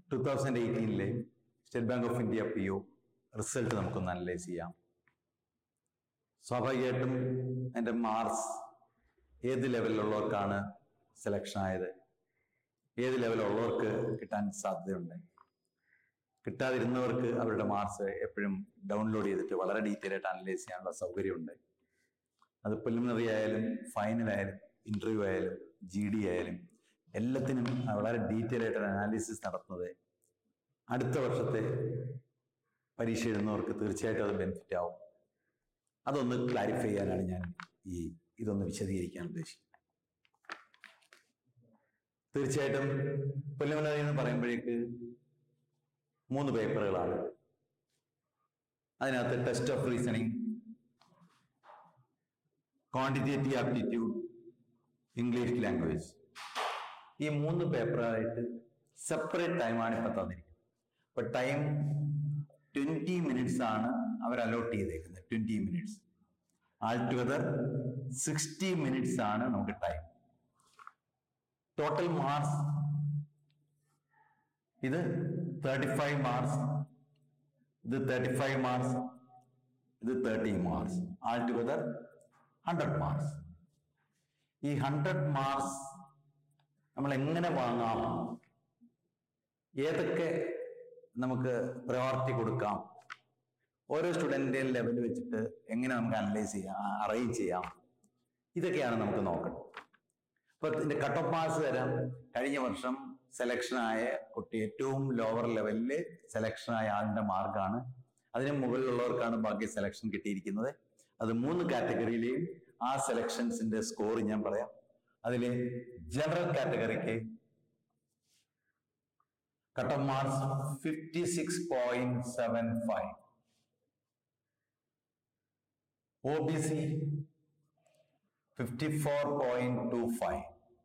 to thousand എയ്റ്റീനിലെ State Bank of India P O result നമുക്കൊന്ന് analyse ചെയ്യാം സ്വാഭാവികമായിട്ടും എൻ്റെ മാർക്സ് ഏത് ലെവലിലുള്ളവർക്കാണ് സെലക്ഷൻ ആയത് ഏത് ലെവലുള്ളവർക്ക് കിട്ടാൻ സാധ്യതയുണ്ട് കിട്ടാതിരുന്നവർക്ക് അവരുടെ മാർക്സ് എപ്പോഴും ഡൗൺലോഡ് ചെയ്തിട്ട് വളരെ ഡീറ്റെയിൽ ആയിട്ട് അനലൈസ് ചെയ്യാനുള്ള സൗകര്യമുണ്ട് അത് പ്രിലിമിനറി ആയാലും ഫൈനൽ ആയാലും ഇന്റർവ്യൂ ആയാലും ജി ഡി ആയാലും എല്ലാത്തിനും വളരെ ഡീറ്റെയിൽ ആയിട്ട് അനാലിസിസ് നടത്തുന്നത് അടുത്ത വർഷത്തെ പരീക്ഷ എഴുതുന്നവർക്ക് തീർച്ചയായിട്ടും അത് ബെനിഫിറ്റ് ആവും അതൊന്ന് ക്ലാരിഫൈ ചെയ്യാനാണ് ഞാൻ ഈ ഇതൊന്ന് വിശദീകരിക്കാൻ ഉദ്ദേശിക്കുന്നത് തീർച്ചയായിട്ടും പ്രിലിമിനറി എന്ന് പറയുമ്പോഴേക്ക് മൂന്ന് പേപ്പറുകളാണ് അതിനകത്ത് test of reasoning quantitative aptitude English language ഈ മൂന്ന് പേപ്പറായിട്ട് സെപ്പറേറ്റ് ടൈമാണ് ഇപ്പൊ തന്നിരിക്കുന്നത് അപ്പൊ ടൈം ട്വന്റി മിനിറ്റ്സ് ആണ് അവർ അലോട്ട് ചെയ്തേക്കുന്നത് twenty minutes all together sixty minutes ആണ് നമുക്ക് ടൈം ടോട്ടൽ മാർക്സ് ഇത് തേർട്ടി ഫൈവ് മാർക്സ് ഇത് തേർട്ടി ഫൈവ് മാർക്സ് ഇത് thirty marks all together hundred marks ഈ ഹൺഡ്രഡ് മാർക്സ് നമ്മൾ എങ്ങനെ വാങ്ങാം ഏതൊക്കെ നമുക്ക് പ്രയോറിറ്റി കൊടുക്കാം ഓരോ സ്റ്റുഡൻറ്റിന്റെ ലെവൽ വെച്ചിട്ട് എങ്ങനെ നമുക്ക് അനലൈസ് ചെയ്യാം അറേഞ്ച് ചെയ്യാം ഇതൊക്കെയാണ് നമുക്ക് നോക്കേണ്ടത് അപ്പൊ ഇതിന്റെ കട്ട് ഓഫ് മാർക്സ് തരാം കഴിഞ്ഞ വർഷം സെലക്ഷൻ ആയ കുട്ടി ഏറ്റവും ലോവർ ലെവലില് സെലക്ഷൻ ആയ ആളിന്റെ മാർക്കാണ് അതിന് മുകളിലുള്ളവർക്കാണ് ബാക്കി സെലക്ഷൻ കിട്ടിയിരിക്കുന്നത് അത് മൂന്ന് കാറ്റഗറിയിലെയും ആ സെലക്ഷൻസിന്റെ സ്കോർ ഞാൻ പറയാം അതില് ജനറൽ കാറ്റഗറിക്ക് cut off marks fifty six point seven five O B C fifty four point two five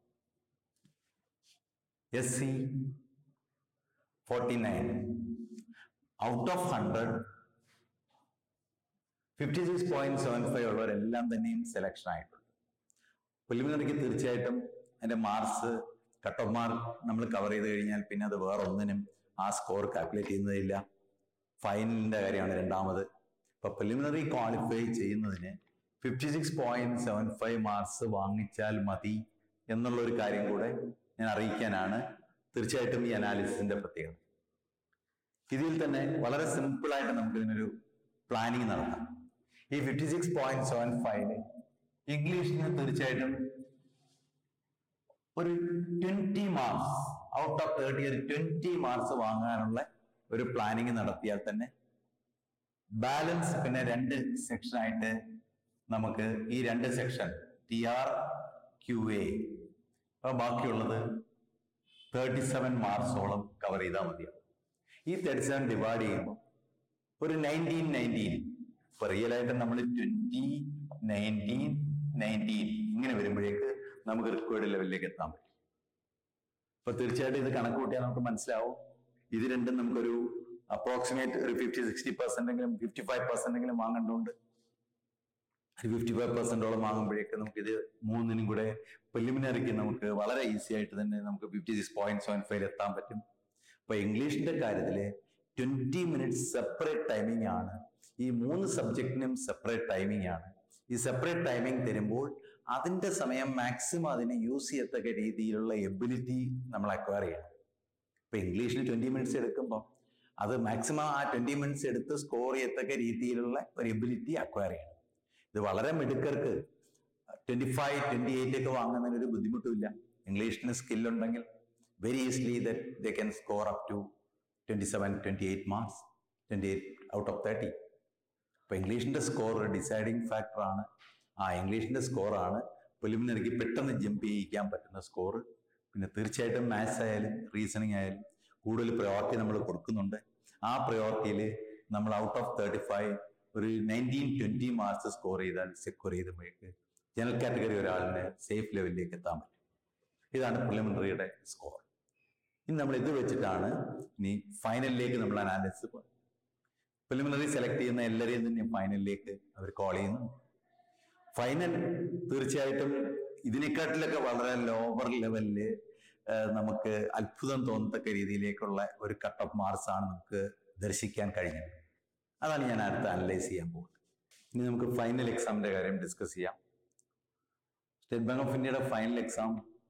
S C forty nine out of hundred fifty six point seven five ഉള്ളവരെല്ലാം തന്നെയും സെലക്ഷൻ ആയിട്ടുണ്ട് പ്രിലിമിനറിക്ക് തീർച്ചയായിട്ടും അതിന്റെ മാർക്സ് കട്ട് ഓഫ് മാർക്ക് നമ്മൾ cover ചെയ്ത് കഴിഞ്ഞാൽ പിന്നെ അത് വേറെ ഒന്നിനും ആ സ്കോർ കാൽക്കുലേറ്റ് ചെയ്യുന്നതില്ല ഫൈനലിന്റെ കാര്യമാണ് രണ്ടാമത് ഇപ്പൊ പ്രിലിമിനറി ക്വാളിഫൈ ചെയ്യുന്നതിന് fifty six point seven five marks വാങ്ങിച്ചാൽ മതി എന്നുള്ള ഒരു കാര്യം കൂടെ ഞാൻ അറിയിക്കാനാണ് തീർച്ചയായിട്ടും ഈ അനാലിസിസിന്റെ പ്രത്യേകത ഇതിൽ തന്നെ വളരെ സിമ്പിൾ ആയിട്ട് നമുക്ക് ഇതിനൊരു പ്ലാനിങ് നടത്താം ഈ fifty six point seven five ഇംഗ്ലീഷിന് തീർച്ചയായിട്ടും ഒരു twenty marks out of thirty ഒരു ട്വന്റി മാർക്സ് വാങ്ങാനുള്ള ഒരു പ്ലാനിങ് നടത്തിയാൽ തന്നെ ബാലൻസ് പിന്നെ രണ്ട് സെക്ഷൻ ആയിട്ട് നമുക്ക് ഈ രണ്ട് section T R Q A അപ്പൊ ബാക്കിയുള്ളത് തേർട്ടി സെവൻ മാർക്സോളം കവർ ചെയ്താൽ മതിയാവും ഈ തേർട്ടി സെവൻ ഡിവൈഡ് ചെയ്യുമ്പോൾ ഒരു നയൻറ്റീൻ നയൻറ്റീൻ ഇപ്പൊ റിയൽ ആയിട്ട് നമ്മൾ ട്വന്റി നയൻറ്റീൻ നയൻറ്റീൻ ഇങ്ങനെ വരുമ്പോഴേക്ക് നമുക്ക് റിക്വയർഡ് ലെവലിലേക്ക് എത്താൻ പറ്റും അപ്പൊ തീർച്ചയായിട്ടും ഇത് കണക്ക് കൂട്ടിയാൽ നമുക്ക് മനസ്സിലാവും ഇത് രണ്ടും നമുക്കൊരു അപ്രോക്സിമേറ്റ് ഒരു ഫിഫ്റ്റി സിക്സ്റ്റി പെർസെന്റ് എങ്കിലും ഫിഫ്റ്റി ഫൈവ് പെർസെന്റ് എങ്കിലും വാങ്ങേണ്ടതുണ്ട് ഒരു ഫിഫ്റ്റി ഫൈവ് പെർസെന്റോളം വാങ്ങുമ്പോഴേക്ക് നമുക്ക് ഇത് മൂന്നിനും കൂടെ പ്രിലിമിനറിക്ക് നമുക്ക് വളരെ ഈസി ആയിട്ട് തന്നെ നമുക്ക് fifty six point seven five എത്താൻ പറ്റും അപ്പൊ ഇംഗ്ലീഷിന്റെ കാര്യത്തില് ട്വന്റി മിനിറ്റ്സ് സെപ്പറേറ്റ് ടൈമിംഗ് ആണ് ഈ മൂന്ന് സബ്ജക്റ്റിനും സെപ്പറേറ്റ് ടൈമിംഗ് ആണ് ഈ സെപ്പറേറ്റ് ടൈമിംഗ് തരുമ്പോൾ അതിന്റെ സമയം മാക്സിമം അതിനെ യൂസ് ചെയ്യത്തക്ക രീതിയിലുള്ള എബിലിറ്റി നമ്മൾ അക്വയർ ചെയ്യണം ഇപ്പൊ ഇംഗ്ലീഷിൽ ട്വന്റി മിനിറ്റ്സ് എടുക്കുമ്പോൾ അത് മാക്സിമം ആ ട്വന്റി മിനിറ്റ്സ് എടുത്ത് സ്കോർ ചെയ്യത്തക്ക രീതിയിലുള്ള ഒരു എബിലിറ്റി അക്വയർ ചെയ്യണം ഇത് വളരെ മിടുക്കർക്ക് ട്വന്റി ഫൈവ് ട്വന്റി എയ്റ്റ് ഒക്കെ വാങ്ങുന്നതിന് ഒരു ബുദ്ധിമുട്ടുമില്ല ഇംഗ്ലീഷിന് സ്കിൽ ഉണ്ടെങ്കിൽ very easily that they can score up to twenty seven twenty eight marks twenty eight out of thirty അപ്പൊ ഇംഗ്ലീഷിന്റെ സ്കോർ ഡിസൈഡിങ് ഫാക്ടർ ആണ് ആ ഇംഗ്ലീഷിന്റെ സ്കോറാണ് പ്രിലിമിനറിക്ക് പെട്ടെന്ന് ജമ്പ് ചെയ്യിക്കാൻ പറ്റുന്ന സ്കോർ പിന്നെ തീർച്ചയായിട്ടും മാത്സ് ആയാലും റീസണിങ് ആയാലും കൂടുതൽ പ്രയോറിറ്റി നമ്മൾ കൊടുക്കുന്നുണ്ട് ആ പ്രയോറിറ്റിയിൽ നമ്മൾ ഔട്ട് ഓഫ് തേർട്ടി ഫൈവ് ഒരു നയൻറ്റീൻ ട്വന്റി മാർക്സ് സ്കോർ ചെയ്താൽ സെക്യൂർ ചെയ്തുമ്പോഴേക്ക് ജനറൽ കാറ്റഗറി ഒരാളിന് സേഫ് ലെവലിലേക്ക് എത്താൻ പറ്റും ഇതാണ് പ്രിലിമിനറിയുടെ സ്കോർ ഇനി നമ്മൾ ഇത് വെച്ചിട്ടാണ് ഇനി ഫൈനലിലേക്ക് നമ്മൾ അനാലിസിസ് പോകുന്നത് പ്രിലിമിനറി സെലക്ട് ചെയ്യുന്ന എല്ലാവരെയും തന്നെ ഫൈനലിലേക്ക് അവർ കോൾ ചെയ്യുന്നു ഫൈനൽ തീർച്ചയായിട്ടും ഇതിനെക്കാട്ടിലൊക്കെ വളരെ ലോവർ ലെവലില് ഏഹ്, നമുക്ക് അത്ഭുതം തോന്നത്തക്ക രീതിയിലേക്കുള്ള ഒരു കട്ട് ഓഫ് മാർക്സ് ആണ് നമുക്ക് ദർശിക്കാൻ കഴിഞ്ഞത് അതാണ് ഞാൻ അടുത്ത് അനലൈസ് ചെയ്യാൻ പോകുന്നത് ഇനി നമുക്ക് ഫൈനൽ എക്സാമിന്റെ കാര്യം ഡിസ്കസ് ചെയ്യാം സ്റ്റേറ്റ് ബാങ്ക് ഓഫ് ഇന്ത്യയുടെ ഫൈനൽ എക്സാം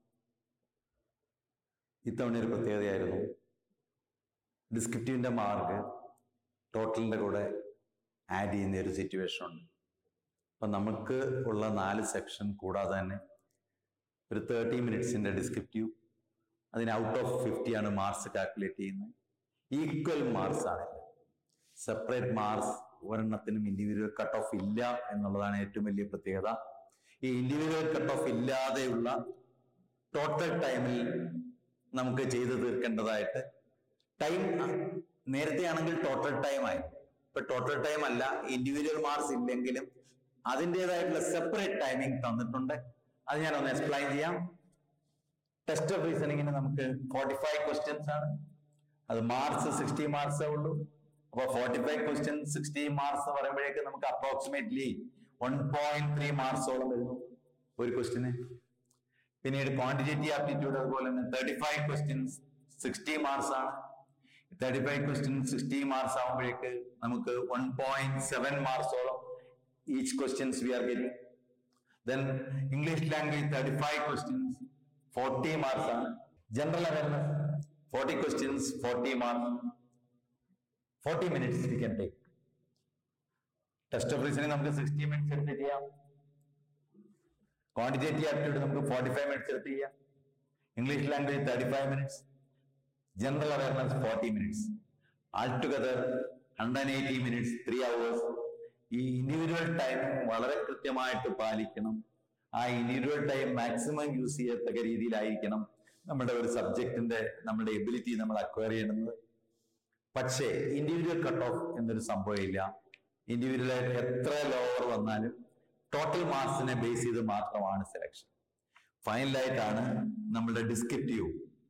ഇത്തവണ ഒരു പ്രത്യേകതയായിരുന്നു ഡിസ്ക്രിപ്റ്റീവിന്റെ മാർക്ക് ടോട്ടലിന്റെ കൂടെ ആഡ് ചെയ്യുന്ന ഒരു സിറ്റുവേഷൻ ഉണ്ട് അപ്പം നമുക്ക് ഉള്ള നാല് സെക്ഷൻ കൂടാതെ തന്നെ ഒരു തേർട്ടി മിനിറ്റ്സിന്റെ ഡിസ്ക്രിപ്റ്റീവ് അതിന് ഔട്ട് ഓഫ് ഫിഫ്റ്റി ആണ് മാർക്സ് കാൽക്കുലേറ്റ് ചെയ്യുന്നത് ഈക്വൽ മാർക്സ് ആണ് സെപ്പറേറ്റ് മാർക്സ് ഒരെണ്ണത്തിനും ഇൻഡിവിജ്വൽ കട്ട് ഓഫ് ഇല്ല എന്നുള്ളതാണ് ഏറ്റവും വലിയ പ്രത്യേകത ഈ ഇൻഡിവിജ്വൽ കട്ട് ഓഫ് ഇല്ലാതെയുള്ള ടോട്ടൽ ടൈമിൽ നമുക്ക് ചെയ്തു തീർക്കേണ്ടതായിട്ട് ടൈം നേരത്തെ ആണെങ്കിൽ ടോട്ടൽ ടൈം ആയി ഇപ്പൊ ടോട്ടൽ ടൈം അല്ല ഇൻഡിവിജ്വൽ മാർക്സ് ഇല്ലെങ്കിലും അതിൻ്റെതായിട്ടുള്ള സെപ്പറേറ്റ് ടൈമിംഗ് തന്നിട്ടുണ്ട് അത് ഞാൻ ഒന്ന് എക്സ്പ്ലെയിൻ ചെയ്യാം ടെസ്റ്റ് ഓഫ് റീസണിങ്ങിന് നമുക്ക് ഫോർട്ടി ഫൈവ് ക്വസ്റ്റ്യൻസ് ആണ് അത് മാർക്സ് സിക്സ്റ്റി മാർക്സേ ഉള്ളൂ അപ്പൊ forty five question sixty marks എന്ന് പറയുമ്പോഴേക്ക് നമുക്ക് അപ്രോക്സിമേറ്റ്ലി വൺ പോയിന്റ് ത്രീ മാർക്സോളം വരുന്നു ഒരു ക്വസ്റ്റിന് പിന്നീട് ക്വാണ്ടിറ്റേറ്റീവ് ആപ്റ്റിറ്റ്യൂഡ് അതുപോലെ തന്നെ thirty five questions sixty marks ആണ് thirty five question sixty marks ആകുമ്പോഴേക്ക് നമുക്ക് വൺ പോയിന്റ് സെവൻ മാർക്സോളം each questions we are getting then English language thirty five questions forty marks ആണ് general awareness forty questions forty marks forty minutes we can take test of reasoning നമുക്ക് sixty minutes എടുത്ത് ചെയ്യാം quantitative aptitude നമുക്ക് forty five minutes എടുത്ത് ചെയ്യാം English language thirty five minutes general awareness forty minutes all together hundred eighty minutes three hours ഈ individual time വളരെ കൃത്യമായിട്ട് പാലിക്കണം ആ ഇൻഡിവിജ്വൽ ടൈം മാക്സിമം യൂസ് ചെയ്യത്തക്ക രീതിയിലായിരിക്കണം നമ്മുടെ ഒരു സബ്ജക്റ്റിന്റെ നമ്മുടെ എബിലിറ്റി നമ്മൾ അക്വയർ ചെയ്യുന്നത് പക്ഷേ ഇൻഡിവിജ്വൽ കട്ട് ഓഫ് എന്നൊരു സംഭവമില്ല ഇൻഡിവിജ്വൽ എത്ര ലോവർ വന്നാലും ടോട്ടൽ മാർക്സിനെ ബേസ് ചെയ്ത് മാത്രമാണ് സെലക്ഷൻ ഫൈനലായിട്ടാണ് നമ്മളുടെ ഡിസ്ക്രിപ്റ്റീവ്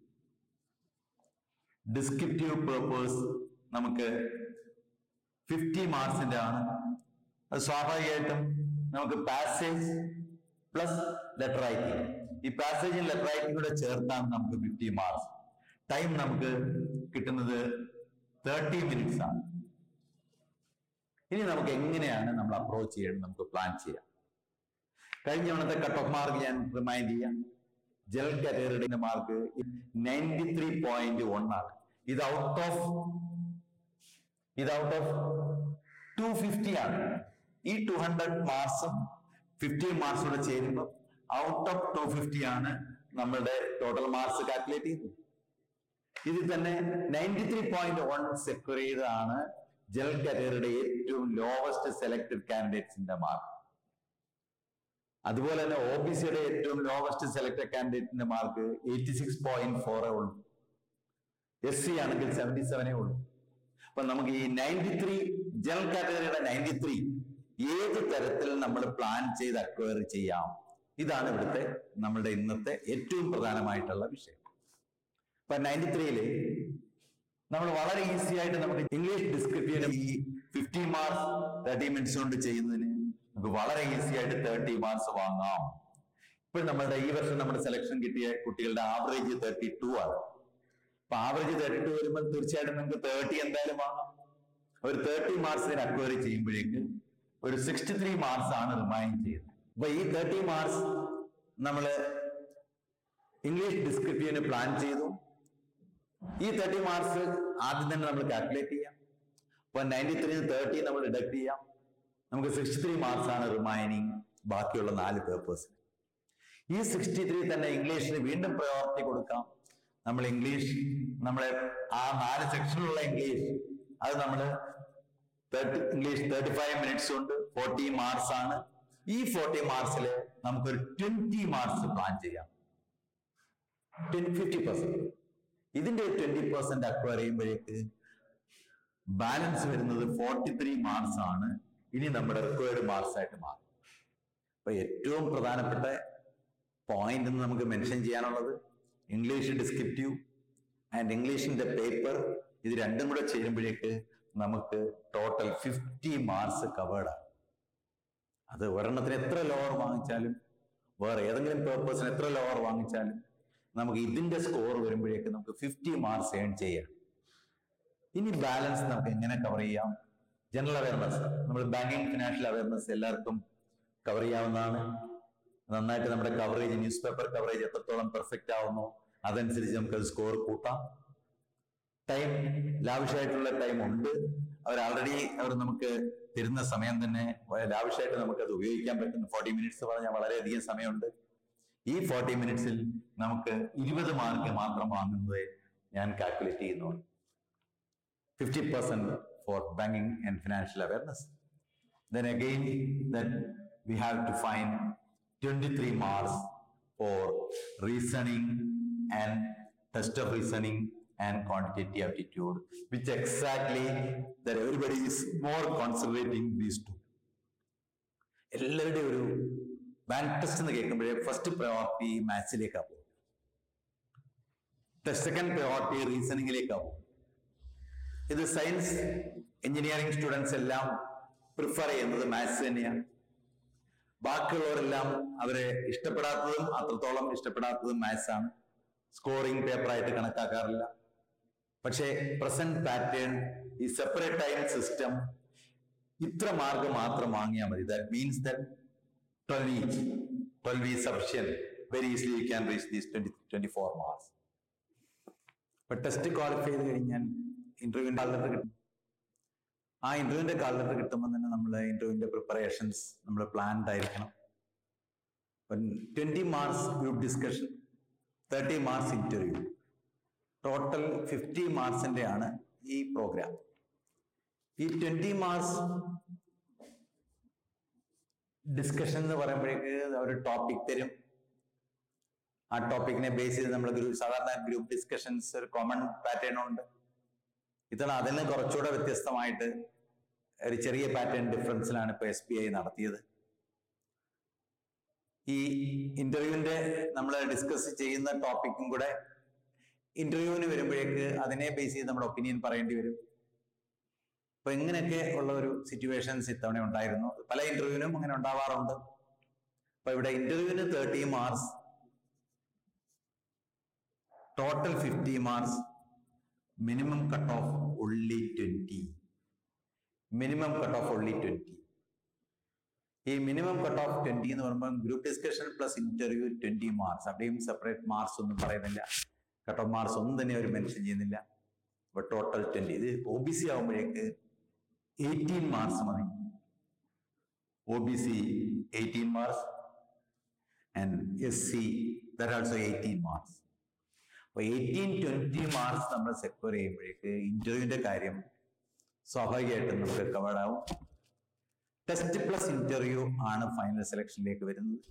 ഡിസ്ക്രിപ്റ്റീവ് പേപ്പേഴ്സ് നമുക്ക് ഫിഫ്റ്റി മാർക്സിന്റെ ആണ് അത് സ്വാഭാവികമായിട്ടും നമുക്ക് പാസേജ് പ്ലസ് ലെറ്റർ റൈറ്റിംഗ് ഈ പാസേജും ലെറ്റർ റൈറ്റിംഗ് കൂടെ ചേർത്താണ് നമുക്ക് ഫിഫ്റ്റി മാർക്സ് ടൈം നമുക്ക് കിട്ടുന്നത് തേർട്ടി മിനിറ്റ്സ് ആണ് ഇനി നമുക്ക് എങ്ങനെയാണ് നമ്മൾ അപ്രോച്ച് ചെയ്യേണ്ടത് നമുക്ക് പ്ലാൻ ചെയ്യാം കഴിഞ്ഞ തവണത്തെ കട്ട് ഓഫ് മാർക്ക് ഞാൻ റിമൈൻഡ് ചെയ്യാം ജനറൽ കാറ്റഗറിയുടെ mark ninety three point one ആണ് ഇത് ഔട്ട് ഓഫ് ഇത് ഔട്ട് ഓഫ് ടു ഫിഫ്റ്റി ആണ് ഈ ടു ഹൺഡ്രഡ് മാർക്സും ഫിഫ്റ്റി മാർക്സ് കൂടെ ചേരുമ്പോൾ ഔട്ട് ഓഫ് ടു ഫിഫ്റ്റി ആണ് നമ്മളുടെ ടോട്ടൽ മാർക്സ് കാൽക്കുലേറ്റ് ചെയ്യുന്നത് ഇതിൽ തന്നെ ninety three point one secure ചെയ്തതാണ് ജനറൽ കാറ്റഗറിയുടെ ഏറ്റവും ലോവസ്റ്റ് സെലക്ടഡ് കാൻഡിഡേറ്റ്സിന്റെ മാർക്ക് അതുപോലെ തന്നെ ഒ ബി സിയുടെ ഏറ്റവും ലോവസ്റ്റ് സെലക്ടഡ് കാൻഡിഡേറ്റിന്റെ മാർക്ക് എയ്റ്റി സിക്സ് പോയിന്റ് ഫോറേ ഉള്ളൂ എസ് സി ആണെങ്കിൽ സെവന്റി സെവനേ ഉള്ളൂ അപ്പൊ നമുക്ക് ഈ നയൻറ്റി ത്രീ ജനറൽ കാറ്റഗറിയുടെ നയൻറ്റി ത്രീ ഏത് തരത്തിൽ നമ്മൾ പ്ലാൻ ചെയ്ത് അക്വയർ ചെയ്യാം ഇതാണ് ഇവിടുത്തെ നമ്മളുടെ ഇന്നത്തെ ഏറ്റവും പ്രധാനമായിട്ടുള്ള വിഷയം ഇപ്പൊ നയൻറ്റി ത്രീയില് നമ്മൾ വളരെ ഈസി ആയിട്ട് നമുക്ക് ഇംഗ്ലീഷ് ഡിസ്ക്രിപ്റ്റീവ് ഈ ഫിഫ്റ്റി മാർക്സ് തേർട്ടി മിനിറ്റ്സ് കൊണ്ട് ചെയ്യുന്നതിന് നമുക്ക് വളരെ ഈസി ആയിട്ട് തേർട്ടി മാർക്സ് വാങ്ങാം ഇപ്പോൾ നമ്മളുടെ ഈ വർഷം നമ്മുടെ സെലക്ഷൻ കിട്ടിയ കുട്ടികളുടെ ആവറേജ് തേർട്ടി ടു ആണ് അപ്പൊ ആവറേജ് തേർട്ടി ടു വരുമ്പോൾ തീർച്ചയായിട്ടും നിങ്ങൾക്ക് തേർട്ടി എന്തായാലും വാങ്ങാം ഒരു തേർട്ടി മാർക്സിന് അക്വയറി ചെയ്യുമ്പോഴേക്ക് ഒരു സിക്സ്റ്റി ത്രീ മാർക്സ് ആണ് റിമൈൻ ചെയ്യുന്നത് അപ്പൊ ഈ തേർട്ടി മാർക്സ് നമ്മൾ ഇംഗ്ലീഷ് ഡിസ്ക്രിപ്റ്റീവിന് പ്ലാൻ ചെയ്തു ഈ തേർട്ടി മാർക്സ് ആദ്യം തന്നെ നമ്മൾ കാൽക്കുലേറ്റ് ചെയ്യാം അപ്പൊ നയൻറ്റി ത്രീ തേർട്ടി നമ്മൾ ഡിഡക്ട് ചെയ്യാം നമുക്ക് സിക്സ്റ്റി ത്രീ മാർക്സ് ആണ് റിമൈനിങ് ബാക്കിയുള്ള നാല് പേപ്പേഴ്സ് ഈ സിക്സ്റ്റി ത്രീ തന്നെ ഇംഗ്ലീഷിന് വീണ്ടും പ്രയോറിറ്റി കൊടുക്കാം നമ്മൾ ഇംഗ്ലീഷ് നമ്മളെ ആ നാല് സെക്ഷനിലുള്ള ഇംഗ്ലീഷ് അത് നമ്മൾ thirty English thirty five minutes ഉണ്ട് ഫോർട്ടി മാർക്സ് ആണ് ഈ ഫോർട്ടി മാർക്സിൽ നമുക്കൊരു ട്വന്റി മാർക്സ് പ്ലാൻ ചെയ്യാം ഫിഫ്റ്റി പെർസെന്റ് ഇതിന്റെ ട്വന്റി പെർസെന്റ് അക്വയർ ചെയ്യുമ്പോഴേക്ക് ബാലൻസ് വരുന്നത് ഫോർട്ടി ത്രീ മാർക്സ് ആണ് ഇനി നമ്മുടെ റിക്വയർഡ് മാർക്സ് ആയിട്ട് മാറും അപ്പൊ ഏറ്റവും പ്രധാനപ്പെട്ട പോയിന്റ് എന്ന് നമുക്ക് മെൻഷൻ ചെയ്യാനുള്ളത് ഇംഗ്ലീഷ് ഡിസ്ക്രിപ്റ്റീവ് ആൻഡ് ഇംഗ്ലീഷിന്റെ പേപ്പർ ഇത് രണ്ടും കൂടെ ചേരുമ്പോഴേക്ക് നമുക്ക് ടോട്ടൽ ഫിഫ്റ്റി മാർക്സ് കവേർഡ് ആണ് അത് ഒരെണ്ണത്തിന് എത്ര ലോവർ വാങ്ങിച്ചാലും വേറെ ഏതെങ്കിലും പേപ്പേഴ്സിന് എത്ര ലോവർ വാങ്ങിച്ചാലും നമുക്ക് ഇതിന്റെ സ്കോർ വരുമ്പോഴേക്ക് നമുക്ക് ഫിഫ്റ്റി മാർക്സ് ഏൺ ചെയ്യാം ഇനി ബാലൻസ് നമുക്ക് എങ്ങനെ കവർ ചെയ്യാം ജനറൽ അവയർനെസ് നമ്മൾ ബാങ്കിങ് ഫിനാൻഷ്യൽ അവയർനെസ് എല്ലാവർക്കും കവർ ചെയ്യാവുന്നതാണ് നന്നായിട്ട് നമ്മുടെ കവറേജ് ന്യൂസ് പേപ്പർ കവറേജ് എത്രത്തോളം പെർഫെക്റ്റ് ആവുന്നു അതനുസരിച്ച് നമുക്ക് അത് സ്കോർ കൂട്ടാം ടൈം ലാവിഷായിട്ടുള്ള ടൈം ഉണ്ട് അവർ ആൾറെഡി അവർ നമുക്ക് തരുന്ന സമയം തന്നെ ലാവിഷായിട്ട് നമുക്ക് അത് ഉപയോഗിക്കാൻ പറ്റുന്നു ഫോർട്ടി മിനിറ്റ്സ് പറഞ്ഞാൽ വളരെയധികം സമയമുണ്ട് ഈ ഫോർട്ടി മിനിറ്റ്സിൽ നമുക്ക് ഇരുപത് മാർക്ക് മാത്രം വാങ്ങുന്നത് ഞാൻ കാൽക്കുലേറ്റ് ചെയ്യുന്നുണ്ട് fifty percent for banking and financial awareness then again that we have to find 23 marks for reasoning and test of reasoning and quantitative aptitude which exactly that everybody is more concentrating these two എല്ലാവരുടെയും ഒരു bank test എന്ന് കേൾക്കുമ്പോഴേ first priority മാത്സിലേക്കാണ് പോകും second priority റീസണിങ്ങിലേക്കാണ് പോകും ഇത് science engineering students എല്ലാം prefer ചെയ്യുന്നത് maths തന്നെയാണ് ബാക്കിയുള്ളവരെല്ലാം അവരെ ഇഷ്ടപ്പെടാത്തതും അത്രത്തോളം ഇഷ്ടപ്പെടാത്തതും മാത്സ് ആണ് സ്കോറിംഗ് പേപ്പറായിട്ട് കണക്കാക്കാറില്ല പക്ഷേ പ്രസന്റ് പാറ്റേൺ ഈ സെപ്പറേറ്റ് ടൈം സിസ്റ്റം ഇത്ര മാർക്ക് മാത്രം വാങ്ങിയാൽ മതി that means that twelve each twelve ഈ sufficient very easily you can reach these twenty twenty four marks ഇപ്പൊ ടെസ്റ്റ് ക്വാളിഫൈ ചെയ്ത് കഴിഞ്ഞാൽ ഇന്റർവ്യൂവിന്റെ കാൽ ലെറ്റർ കിട്ടും ആ ഇന്റർവ്യൂവിന്റെ കാൽ ലെറ്റർ കിട്ടുമ്പോൾ തന്നെ നമ്മൾ ഇന്റർവ്യൂവിന്റെ പ്രിപ്പറേഷൻസ് നമ്മൾ പ്ലാൻഡ് ആയിരിക്കണം twenty marks group discussion thirty marks interview total fifty മാർക്സിന്റെ ആണ് ഈ പ്രോഗ്രാം ഈ ട്വന്റി മാർക്സ് ഡിസ്കഷൻ എന്ന് പറയുമ്പോഴേക്ക് ഒരു ടോപ്പിക് തരും ആ ടോപ്പിക്കിനെ ബേസ് ചെയ്ത് നമ്മൾ ഗ്രൂപ്പ് സാധാരണ ഗ്രൂപ്പ് ഡിസ്കഷൻസ് ഒരു കോമൺ പാറ്റേൺ ഉണ്ട് ഇത്തവണ അതിൽ നിന്ന് കുറച്ചുകൂടെ വ്യത്യസ്തമായിട്ട് ഒരു ചെറിയ പാറ്റേൺ ഡിഫറൻസിലാണ് ഇപ്പൊ എസ് ബി ഐ നടത്തിയത് ഈ ഇന്റർവ്യൂവിന്റെ നമ്മൾ ഡിസ്കസ് ചെയ്യുന്ന ടോപ്പിക്കും കൂടെ ഇന്റർവ്യൂവിന് വരുമ്പോഴേക്ക് അതിനെ ബേസ് ചെയ്ത് നമ്മുടെ ഒപ്പീനിയൻ പറയേണ്ടി വരും അപ്പൊ ഇങ്ങനെയൊക്കെ ഉള്ള ഒരു സിറ്റുവേഷൻസ് ഇത്തവണ ഉണ്ടായിരുന്നു പല ഇന്റർവ്യൂവിനും അങ്ങനെ ഉണ്ടാവാറുണ്ട് അപ്പൊ ഇവിടെ ഇന്റർവ്യൂവിന് thirty marks total fifty marks minimum cut off only twenty minimum cut off only twenty ഈ മിനിമം കട്ട് ഓഫ് ട്വന്റി എന്ന് പറയുമ്പോൾ group discussion plus interview twenty marks അവിടെയും സെപ്പറേറ്റ് മാർക്സ് ഒന്നും പറയുന്നില്ല കട്ട് ഓഫ് മാർക്സ് ഒന്നും തന്നെ അവർ മെൻഷൻ ചെയ്യുന്നില്ല അപ്പൊ ടോട്ടൽ ട്വന്റി ഇത് ഒ ബി സി ആകുമ്പോഴേക്ക് എയ്റ്റീൻ മാർക്സ് മതി O B C eighteen marks and S C they're also eighteen marks അപ്പൊ എയ്റ്റീൻ ട്വന്റി മാർക്സ് നമ്മൾ സെക്യൂർ ചെയ്യുമ്പോഴേക്ക് ഇന്റർവ്യൂവിന്റെ കാര്യം സ്വാഭാവികമായിട്ടും നമുക്ക് കവേർഡ് ആവും ടെസ്റ്റ് പ്ലസ് ഇന്റർവ്യൂ ആണ് ഫൈനൽ സെലക്ഷനിലേക്ക് വരുന്നത്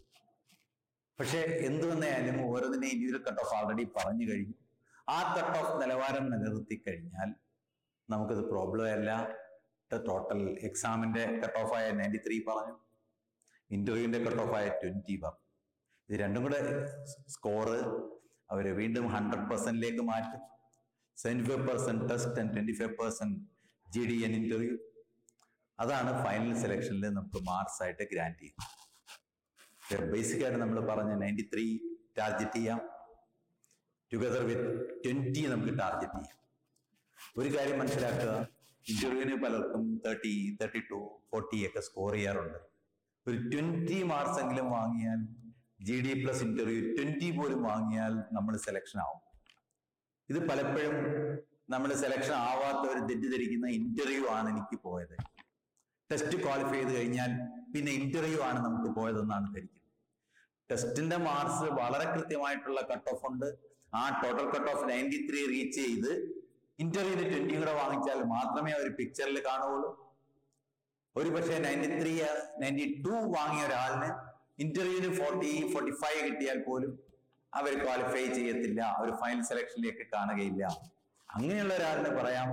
പക്ഷെ എന്തു തന്നെയായാലും ഓരോന്നിനെ ഇൻഡിവിജ്വൽ കട്ട് ഓഫ് ആൾറെഡി പറഞ്ഞു കഴിഞ്ഞു ആ കട്ട് ഓഫ് നിലവാരം നിലനിർത്തി കഴിഞ്ഞാൽ നമുക്കത് പ്രോബ്ലം അല്ല ടോട്ടൽ എക്സാമിന്റെ കട്ട് ഓഫ് ആയ നയൻറ്റി ത്രീ പറഞ്ഞു ഇന്റർവ്യൂവിന്റെ കട്ട് ഓഫ് ആയ ട്വന്റി പറഞ്ഞു ഇത് രണ്ടും കൂടെ സ്കോറ് അവർ വീണ്ടും ഹൺഡ്രഡ് പെർസെന്റിലേക്ക് മാറ്റും seventy five percent test and twenty five percent G D and interview അതാണ് ഫൈനൽ സെലക്ഷനിൽ നമുക്ക് മാർക്സ് ആയിട്ട് ഗ്രാൻഡ് ചെയ്യുന്നത് ബേസിക് ആയിട്ട് നമ്മൾ പറഞ്ഞ നയൻറ്റി ത്രീ ടാർഗറ്റ് ചെയ്യാം ടുഗദർ വിത്ത് ട്വന്റി നമുക്ക് ടാർഗറ്റ് ചെയ്യാം ഒരു കാര്യം മനസ്സിലാക്കുക ഇന്റർവ്യൂവിന് പലർക്കും തേർട്ടി തേർട്ടി ടു ഫോർട്ടി ഒക്കെ സ്കോർ ചെയ്യാറുണ്ട് ഒരു ട്വന്റി മാർക്സ് എങ്കിലും വാങ്ങിയാൽ G D plus interview twenty പോലും വാങ്ങിയാൽ നമ്മൾ സെലക്ഷൻ ആവും ഇത് പലപ്പോഴും നമ്മൾ സെലക്ഷൻ ആവാത്തവർ തെറ്റിദ്ധരിക്കുന്ന ഇന്റർവ്യൂ ആണ് എനിക്ക് പോയത് ടെസ്റ്റ് ക്വാളിഫൈ ചെയ്ത് കഴിഞ്ഞാൽ പിന്നെ ഇന്റർവ്യൂ ആണ് നമുക്ക് പോയതെന്നാണ് ധരിക്കുന്നത് ടെസ്റ്റിന്റെ മാർക്സ് വളരെ കൃത്യമായിട്ടുള്ള കട്ട് ഓഫ് ഉണ്ട് ആ total cut off ninety three reach ചെയ്ത് ഇന്റർവ്യൂവിന് ട്വന്റി കൂടെ വാങ്ങിച്ചാൽ മാത്രമേ അവർ പിക്ചറിൽ കാണുകയുള്ളൂ ഒരു പക്ഷേ നയൻറ്റി ത്രീ നയൻറ്റി ടു വാങ്ങിയ ഒരാളിന് ഇന്റർവ്യൂവിന് ഫോർട്ടി ഫോർട്ടി ഫൈവ് കിട്ടിയാൽ പോലും അവർ ക്വാളിഫൈ ചെയ്യത്തില്ല അവർ ഫൈനൽ സെലക്ഷനിലേക്ക് കാണുകയില്ല അങ്ങനെയുള്ള ഒരാളിന് പറയാം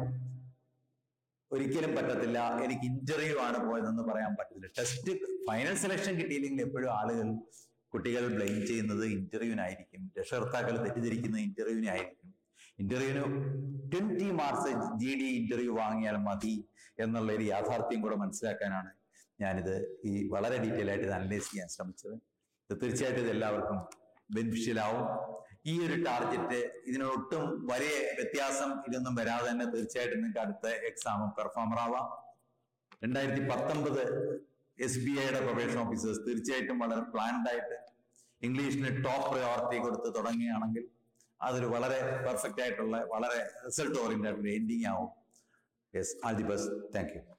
ഒരിക്കലും പറ്റത്തില്ല എനിക്ക് ഇന്റർവ്യൂ ആണ് പോയതെന്ന് പറയാൻ പറ്റത്തില്ല ടെസ്റ്റ് ഫൈനൽ സെലക്ഷൻ കിട്ടിയില്ലെങ്കിൽ എപ്പോഴും ആളുകൾ കുട്ടികൾ ബ്ലെയിം ചെയ്യുന്നത് ഇന്റർവ്യൂവിനായിരിക്കും രക്ഷകർത്താക്കൾ തെറ്റിദ്ധരിക്കുന്നത് ഇന്റർവ്യൂവിനായിരിക്കും ഇന്റർവ്യൂവിന് twenty marks G D interview വാങ്ങിയാൽ മതി എന്നുള്ള ഒരു യാഥാർത്ഥ്യം കൂടെ മനസ്സിലാക്കാനാണ് ഞാനിത് ഈ വളരെ ഡീറ്റെയിൽ ആയിട്ട് ഇത് അനലൈസ് ചെയ്യാൻ ശ്രമിച്ചത് ഇത് തീർച്ചയായിട്ടും ഇത് എല്ലാവർക്കും ബെനിഫിഷ്യൽ ആവും ഈ ഒരു ടാർഗറ്റ് ഇതിനൊട്ടും വലിയ വ്യത്യാസം ഇതൊന്നും വരാതെ തന്നെ തീർച്ചയായിട്ടും നിങ്ങൾക്ക് അടുത്ത എക്സാം പെർഫോമർ ആവാം രണ്ടായിരത്തി പത്തൊമ്പത് എസ് ബി ഐയുടെ പ്രൊബേഷൻ ഓഫീസേഴ്സ് തീർച്ചയായിട്ടും വളരെ പ്ലാൻഡ് ആയിട്ട് ഇംഗ്ലീഷിന് ടോപ്പ് പ്രയോറിറ്റി കൊടുത്ത് തുടങ്ങുകയാണെങ്കിൽ അതൊരു വളരെ പെർഫെക്റ്റ് ആയിട്ടുള്ള വളരെ റിസൾട്ട് ഓറിയന്റഡ് ആയിട്ടുള്ള എൻഡിങ് ആവും yes all the best thank U